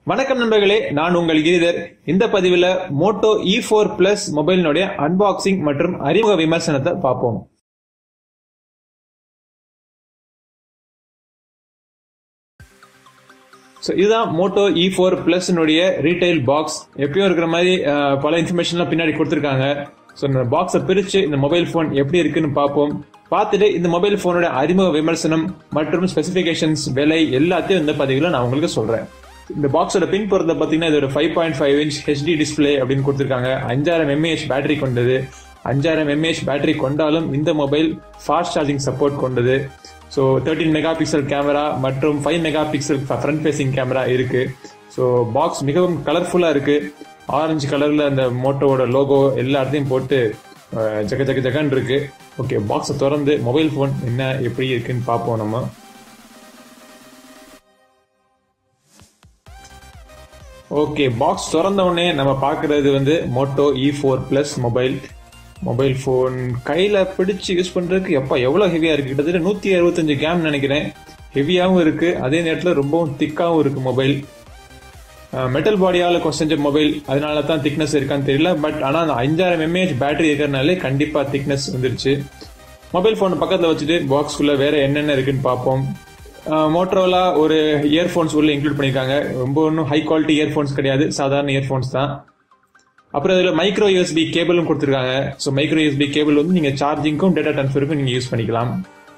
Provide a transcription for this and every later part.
வணக்கம் நண்பர்களே நான் உங்கள் கிரிதர் இந்த பதிவில் மோட்டோ இ ஃபோர் பிளஸ் மொபைலினுடைய அன்பாக்சிங் மற்றும் அறிமுக விமர்சனத்தை பார்ப்போம் ஸோ இதுதான் மோட்டோ இ ஃபோர் பிளஸ்னுடைய ரீட்டைல் பாக்ஸ் எப்பயும் இருக்கிற மாதிரி அஹ், பல இன்ஃபர்மேஷன்லாம் பின்னாடி கொடுத்துருக்காங்க ஸோ இந்த பாக்ஸை பிரித்து இந்த மொபைல் ஃபோன் எப்படி இருக்குன்னு பார்ப்போம் பார்த்துட்டு இந்த மொபைல் ஃபோனோட அறிமுக விமர்சனம் மற்றும் ஸ்பெசிஃபிகேஷன்ஸ் விலை எல்லாத்தையும் இந்த பதிவில் நான் உங்களுக்கு சொல்கிறேன் இந்த பாக்ஸோட பின் பொறுத்த பார்த்தீங்கன்னா இது ஒரு five point five inch HD display அப்படின்னு கொடுத்துருக்காங்க அஞ்சாயிரம் எம்ஏஹெச் பேட்டரி கொண்டது அஞ்சாயிரம் எம்ஏஹெச் பேட்டரி கொண்டாலும் இந்த மொபைல் ஃபாஸ்ட் சார்ஜிங் சப்போர்ட் கொண்டது so thirteen mega pixel camera மற்றும் five mega pixel front facing camera இருக்கு ஸோ பாக்ஸ் மிகவும் கலர்ஃபுல்லாக இருக்கு ஆரஞ்சு கலரில் அந்த மோட்டோவோட லோகோ எல்லா இடத்தையும் போட்டு அஹ், ஜக ஜக ஜகன் இருக்கு ஓகே பாக்ஸை திறந்து மொபைல் ஃபோன் என்ன எப்படி இருக்குன்னு பார்ப்போம் நம்ம ஓகே பாக்ஸ் திறந்த உடனே நம்ம பார்க்கறது வந்து Moto E four plus mobile mobile phone கையில் பிடிச்சு யூஸ் பண்ணுறதுக்கு எப்போ எவ்வளோ ஹெவியாக இருக்குது கிட்டத்தட்ட நூற்றி அறுபத்தஞ்சு கேம் நினைக்கிறேன் ஹெவியாகவும் இருக்குது அதே நேரத்தில் ரொம்பவும் திக்காகவும் இருக்குது மொபைல் மெட்டல் பாடியால் செஞ்ச மொபைல் அதனால தான் திக்னஸ் இருக்கான்னு தெரியல பட் ஆனால் அந்த அஞ்சாயிரம் எம்ஏஹெச் பேட்டரி இருக்கிறனாலே கண்டிப்பாக திக்னஸ் வந்துருச்சு மொபைல் ஃபோன் பக்கத்தில் வச்சுட்டு பாக்ஸ்குள்ளே வேற என்னென்ன இருக்குன்னு பார்ப்போம் மோட்டரோலா ஒரு இயர்ஃபோன்ஸ் உள்ள இன்க்ளூட் பண்ணியிருக்காங்க ரொம்ப ஒன்றும் ஹை குவாலிட்டி இயர்ஃபோன்ஸ் கிடையாது சாதாரண இயர்ஃபோன்ஸ் தான் அப்புறம் இதில் மைக்ரோ யூஎஸ்பி கேபிளும் கொடுத்துருக்காங்க ஸோ மைக்ரோ யூஎஸ்பி கேபிள் வந்து நீங்கள் சார்ஜிங்க்கும் டேட்டா ட்ரான்ஸ்ஃபருக்கும் நீங்கள் யூஸ் பண்ணிக்கலாம்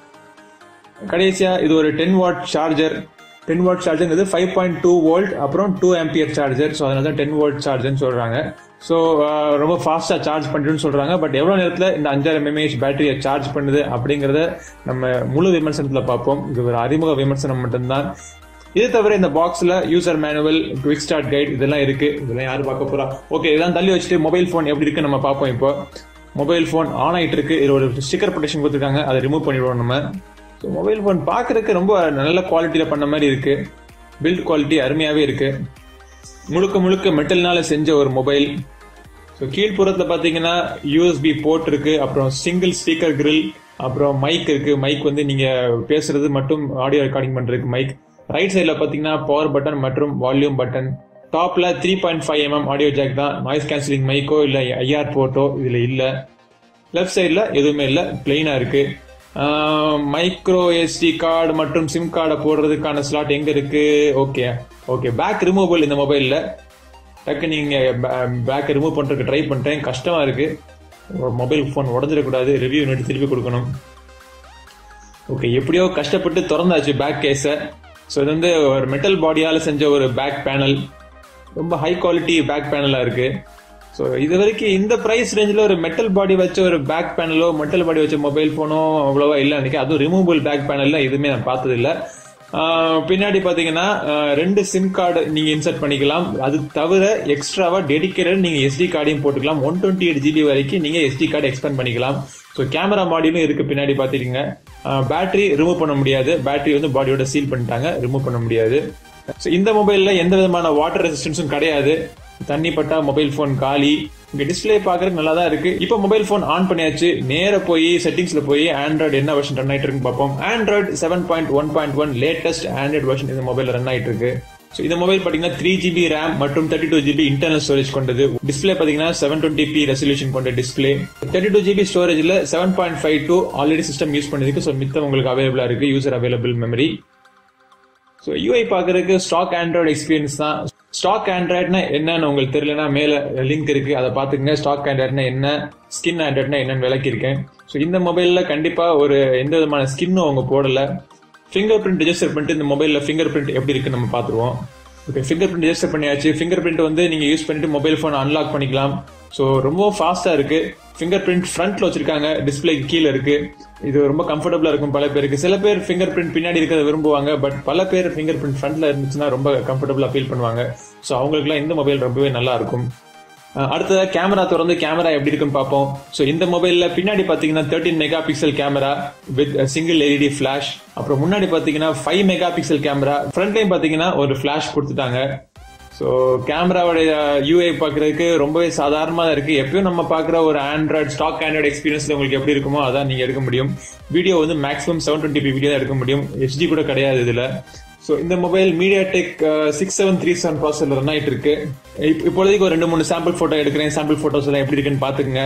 கடைசியா இது ஒரு ten watt charger ten watt charger five point two volt அப்புறம் டூ ஆம்பியர் சார்ஜர் ஸோ அதனால தான் டென் வோல்ட் சார்ஜர்னு சொல்றாங்க ஸோ ரொம்ப ஃபாஸ்ட்டாக சார்ஜ் பண்ணிட்டுன்னு சொல்றாங்க பட் எவ்வளோ நேரத்தில் இந்த அஞ்சாயிரம் எம்ஏஹெச் பேட்டரியை சார்ஜ் பண்ணுது அப்படிங்கிறத நம்ம முழு விமர்சனத்தில் பார்ப்போம் இது ஒரு அறிமுக விமர்சனம் மட்டும்தான் இது தவிர இந்த பாக்ஸ்ல user manual quick start guide இதெல்லாம் இருக்கு இதெல்லாம் யாரு பார்க்க போறா ஓகே இதெல்லாம் தள்ளி வச்சுட்டு மொபைல் ஃபோன் எப்படி இருக்கு நம்ம பார்ப்போம் இப்போ மொபைல் ஃபோன் ஆன் ஆயிட்டு இருக்கு இது ஒரு ஸ்டிக்கர் ப்ரொடெக்ஷன் கொடுத்துருக்காங்க அதை ரிமூவ் பண்ணிடுவோம் நம்ம ஸோ மொபைல் ஃபோன் பார்க்கறதுக்கு ரொம்ப நல்ல குவாலிட்டியில் பண்ண மாதிரி இருக்கு பில்ட் குவாலிட்டி அருமையாகவே இருக்கு முழுக்க முழுக்க மெட்டல்னால செஞ்ச ஒரு மொபைல் ஸோ கீழ்ப்புறத்தில் பார்த்தீங்கன்னா யூஎஸ்பி போர்ட் இருக்கு அப்புறம் சிங்கிள் ஸ்பீக்கர் grill அப்புறம் மைக் இருக்கு மைக் வந்து நீங்க பேசுறது மட்டும் ஆடியோ ரெக்கார்டிங் பண்றதுக்கு மைக் ரைட் சைடில் பார்த்தீங்கன்னா பவர் பட்டன் மற்றும் வால்யூம் பட்டன் டாப்ல three point five mm audio jack தான் நாய்ஸ் கேன்சலிங் மைக்கோ இல்லை ஐஆர் போர்ட்டோ இதில் இல்லை லெஃப்ட் சைடில் எதுவுமே இல்லை பிளெயினாக இருக்கு மைக்ரோ எஸ்டி கார்டு மற்றும் சிம் கார்டை போடுறதுக்கான ஸ்லாட் எங்க இருக்கு ஓகே ஓகே பேக் ரிமூவபிள் இந்த மொபைலில் டக்கு நீங்க பேக்கை ரிமூவ் பண்றதுக்கு ட்ரை பண்ணிட்டேன் கஷ்டமா இருக்கு மொபைல் ஃபோன் உடஞ்சிடக்கூடாது ரிவ்யூ நோட்டி திருப்பி கொடுக்கணும் ஓகே எப்படியோ கஷ்டப்பட்டு திறந்தாச்சு பேக் கேஸை ஸோ இது வந்து ஒரு மெட்டல் பாடியால் செஞ்ச ஒரு பேக் பேனல் ரொம்ப ஹை குவாலிட்டி பேக் பேனலாக இருக்கு ஸோ இது வரைக்கும் இந்த ப்ரைஸ் ரேஞ்சில் ஒரு மெட்டல் பாடி வச்ச ஒரு பேக் பேனலோ மெட்டல் பாடி வச்ச மொபைல் ஃபோனோ அவ்வளோவா இல்லை நினைக்கிறேன் அதுவும் ரிமூவபிள் பேக் பேனலில் எதுவுமே நான் பார்த்தது இல்லை ஆஹ் பின்னாடி பார்த்தீங்கன்னா ஆஹ் ரெண்டு சிம் கார்டு நீங்கள் இன்சர்ட் பண்ணிக்கலாம் அது தவிர எக்ஸ்ட்ராவாக டெடிக்கேட்டட் நீங்கள் எஸ்டி கார்டையும் போட்டுக்கலாம் ஒன் டுவெண்ட்டி எயிட் ஜிபி வரைக்கும் நீங்கள் எஸ்டி கார்டு எக்ஸ்பேண்ட் பண்ணிக்கலாம் ஸோ கேமரா மாடியும் இருக்கு பின்னாடி பார்த்துக்கிங்க பேட்டரி ரிமூவ் பண்ண முடியாது பேட்டரி வந்து பாடியோட சீல் பண்ணிட்டாங்க ரிமூவ் பண்ண முடியாது ஸோ இந்த மொபைலில் எந்த விதமான வாட்டர் ரெசிஸ்டன்ஸும் கிடையாது தண்ணி பட்டா மொபைல் ஃபோன் காலி இங்க டிஸ்பிளே பாக்குறதுக்கு நல்லா தான் இருக்கு இப்போ மொபைல் ஃபோன் ஆன் பண்ணியாச்சு நேர போய் செட்டிங்ஸ்ல போய் ஆண்ட்ராய்டு என்ன வெர்ஷன் ரன் ஆயிட்டு இருக்குன்னு பார்ப்போம் Android seven point one point one latest Android version இந்த மொபைல் ரன் ஆயிட்டு இருக்கு ஸோ இந்த மொபைல் பார்த்தீங்கன்னா த்ரீ ஜிபி ரேம் மற்றும் thirty two GB internal storage கொண்டது டிஸ்பிளே பார்த்தீங்கன்னா செவன் டுவெண்ட்டி பி ரெசல்யூஷன் கொண்ட டிஸ்பிளே தேர்ட்டி டூ ஜிபி ஸ்டோரேஜ்ல seven point five two already system use பண்ணிருக்கு ஸோ மித்தம் உங்களுக்கு அவைலபிளா இருக்கு user available memory so UI பார்க்கறதுக்கு ஸ்டாக் ஆண்ட்ராய்டு எக்ஸ்பீரியன்ஸ் தான் ஸ்டாக் ஆண்ட்ராய்ட்னா என்னன்னு உங்களுக்கு தெரியலனா மேல லிங்க் இருக்கு அதை பார்த்துக்கங்க ஸ்டாக் ஆண்ட்ராய்ட்னா என்ன ஸ்கின் ஆண்ட்ராய்ட்னா என்னன்னு விளக்கியிருக்கேன் ஸோ இந்த மொபைல்ல கண்டிப்பா ஒரு எந்த விதமான ஸ்கின்னும் அவங்க போடல ஃபிங்கர் பிரிண்ட் ரிஜிஸ்டர் பண்ணிட்டு இந்த மொபைல்ல ஃபிங்கர் பிரிண்ட் எப்படி இருக்குன்னு நம்ம பார்த்துருவோம் ஓகே ஃபிங்கர் பிரிண்ட் ரெஜிஸ்டர் பண்ணியாச்சு ஃபிங்கர் பிரிண்ட் வந்து நீங்க யூஸ் பண்ணிட்டு மொபைல் ஃபோன் அன்லாக் பண்ணிக்கலாம் ஸோ ரொம்ப ஃபாஸ்டா இருக்கு ஃபிங்கர் பிரிண்ட் ஃப்ரண்ட்ல வச்சிருக்காங்க டிஸ்பிளேக்கு கீழே இருக்கு இது ரொம்ப கம்ஃபர்டபுளா இருக்கும் பல பேருக்கு சில பேர் ஃபிங்கர் பிரிண்ட் பின்னாடி இருக்கிறத விரும்புவாங்க பட் பல பேர் ஃபிங்கர் பிரிண்ட் ஃப்ரண்ட்ல இருந்துச்சுன்னா ரொம்ப கம்ஃபர்டபுளா ஃபீல் பண்ணுவாங்க ஸோ அவங்களுக்குலாம் இந்த மொபைல் ரொம்பவே நல்லா இருக்கும் அஹ் அடுத்ததா கேமரா திறந்து கேமரா எப்படி இருக்குன்னு பார்ப்போம் ஸோ இந்த மொபைல்ல பின்னாடி பாத்தீங்கன்னா thirteen mega pixel camera with single LED flash அப்புறம் முன்னாடி பாத்தீங்கன்னா ஃபைவ் மெகா பிக்சல் கேமரா ஃப்ரண்ட்லையும் பாத்தீங்கன்னா ஒரு ஃபிளாஷ் கொடுத்துட்டாங்க ஸோ கேமராவோடைய யூஐ பார்க்கறதுக்கு ரொம்பவே சாதாரணமாக இருக்கு எப்பயும் நம்ம பார்க்குற ஒரு ஆண்ட்ராய்டு ஸ்டாக் ஆண்ட்ராய்டு எக்ஸ்பீரியன்ஸ்ல உங்களுக்கு எப்படி இருக்குமோ அதான் நீங்க எடுக்க முடியும் வீடியோ வந்து maximum seven twenty p video தான் எடுக்க முடியும் ஹெச்டி கூட கிடையாது இதுல ஸோ இந்த mobile MediaTek six seven three seven processor run ஆயிட்டு இருக்கு இப்- இப்போதைக்கு ஒரு ரெண்டு மூணு சாம்பிள் போட்டோ எடுக்கிறேன் சாம்பிள் போட்டோஸ் எல்லாம் எப்படி இருக்குன்னு பாத்துக்கங்க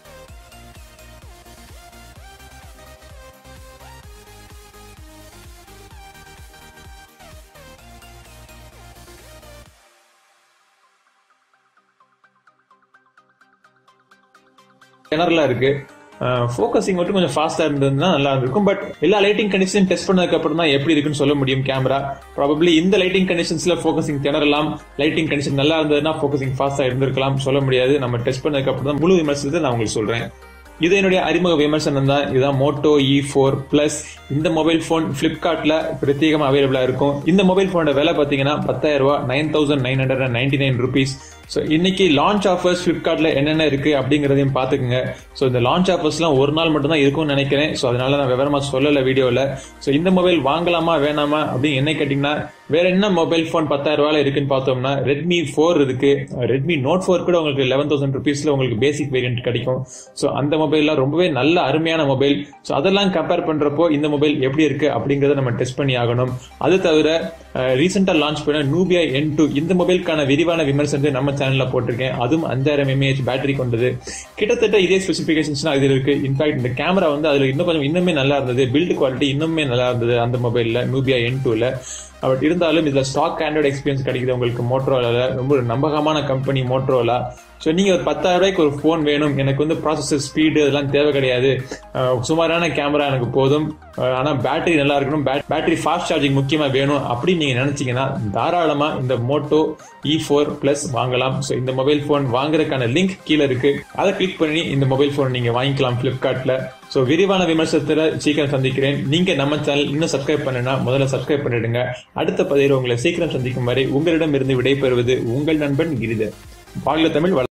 கிணறுலாம் இருக்கு ஃபோக்கஸிங் மட்டும் கொஞ்சம் ஃபாஸ்டா இருந்ததுன்னா நல்லா இருக்கும் பட் எல்லா லைட்டிங் கண்டிஷன் டெஸ்ட் பண்ணதுக்கு அப்புறம் தான் எப்படி இருக்குன்னு சொல்ல முடியும் கேமரா ப்ராபப்ளி இந்த லைட்டிங் கண்டிஷன்ஸ்ல ஃபோக்கஸிங் திணறலாம் லைட்டிங் கண்டிஷன் நல்லா இருந்ததுன்னா ஃபோக்கஸிங் ஃபாஸ்டா இருந்திருக்கலாம் சொல்ல முடியாது நம்ம டெஸ்ட் பண்ணதுக்கு அப்புறம் தான் முழு விமர்சனத்தை நான் உங்களுக்கு சொல்றேன் இது என்னுடைய அறிமுக விமர்சனம் தான் இதுதான் மோட்டோ இ ஃபோர் பிளஸ் இந்த மொபைல் போன் பிளிப்கார்ட்ல பிரத்யேகமா அவைலபிளா இருக்கும் இந்த மொபைல் போனோட விலை பாத்தீங்கன்னா பத்தாயிரம் ரூபாய் nine thousand nine hundred and ninety nine rupees so இன்னைக்கு லான்ச் ஆஃபர்ஸ் ஃபிளிப்கார்ட்ல என்னென்ன இருக்கு அப்படிங்கறதையும் பாத்துக்கோங்க ஸோ இந்த லான்ச் ஆஃபர்ஸ்லாம் ஒரு நாள் மட்டும் தான் இருக்கும்னு நினைக்கிறேன் ஸோ அதனால நான் விவரமா சொல்லல வீடியோல ஸோ இந்த மொபைல் வாங்கலாமா வேணாமா அப்படின்னு என்ன கேட்டீங்கன்னா வேற என்ன மொபைல் ஃபோன் பத்தாயிரம் ரூபாயில இருக்குன்னு பார்த்தோம்னா ரெட்மி ஃபோர் இருக்கு ரெட்மி நோட் ஃபோர் கூட உங்களுக்கு லெவன் தௌசண்ட் ருபீஸ்ல உங்களுக்கு பேசிக் வேரியன்ட் கிடைக்கும் ஸோ அந்த மொபைல்லாம் ரொம்பவே நல்ல அருமையான மொபைல் ஸோ அதெல்லாம் கம்பேர் பண்றப்போ இந்த மொபைல் எப்படி இருக்கு அப்படிங்கறத நம்ம டெஸ்ட் பண்ணி ஆகணும் அது தவிர ரீசெண்டா லான்ச் பண்ண நூபியா என் டூ இந்த மொபைலுக்கான விரிவான விமர்சனத்தை நம்ம சேனல்ல போட்டிருக்கேன் அதுவும் அஞ்சாயிரம் எம்ஏஹெச் பேட்டரி கொண்டது கிட்டத்தட்ட இதே ஸ்பெசிபிகேஷன்ஸ் தான் இதுல இருக்கு இன்ஃபேக்ட் இந்த கேமரா வந்து அதுல இன்னும் கொஞ்சம் இன்னுமே நல்லா இருந்தது பில்ட் குவாலிட்டி இன்னுமே நல்லா இருந்தது அந்த மொபைல்ல நூபியா என் டூல பட் இருந்தாலும் இதுல ஸ்டாக் ஆண்ட்ராய்டு எக்ஸ்பீரியன்ஸ் கிடைக்குது உங்களுக்கு மோட்டரோல ரொம்ப ஒரு நம்பகமான கம்பெனி மோட்டரோலா ஸோ நீங்க ஒரு பத்தாயிரம் ரூபாய்க்கு ஒரு ஃபோன் வேணும் எனக்கு வந்து ப்ராசஸர் ஸ்பீடு இதெல்லாம் தேவை கிடையாது அஹ் சுமாரான கேமரா எனக்கு போதும் அஹ் ஆனா பேட்டரி நல்லா இருக்கணும் பேட்டரி ஃபாஸ்ட் சார்ஜிங் முக்கியமா வேணும் அப்படின்னு நீங்க நினைச்சீங்கன்னா தாராளமா இந்த மோட்டோ இ ஃபோர் பிளஸ் வாங்கலாம் ஸோ இந்த மொபைல் ஃபோன் வாங்குறதுக்கான லிங்க் கீழே இருக்கு அதை கிளிக் பண்ணி இந்த மொபைல் ஃபோன் நீங்க வாங்கிக்கலாம் பிளிப்கார்ட்ல ஸோ விரிவான விமர்சனத்துல சீக்கிரம் சந்திக்கிறேன் நீங்க நம்ம சேனல் இன்னும் சப்ஸ்கிரைப் பண்ணனா முதல்ல சப்ஸ்கிரைப் பண்ணிடுங்க அடுத்த பதிவில் உங்களை சீக்கிரம் சந்திக்கும் வரை உங்களிடம் இருந்து விடைபெறுவது உங்கள் நண்பன் கிரிதர் வாழ்க தமிழ் வள-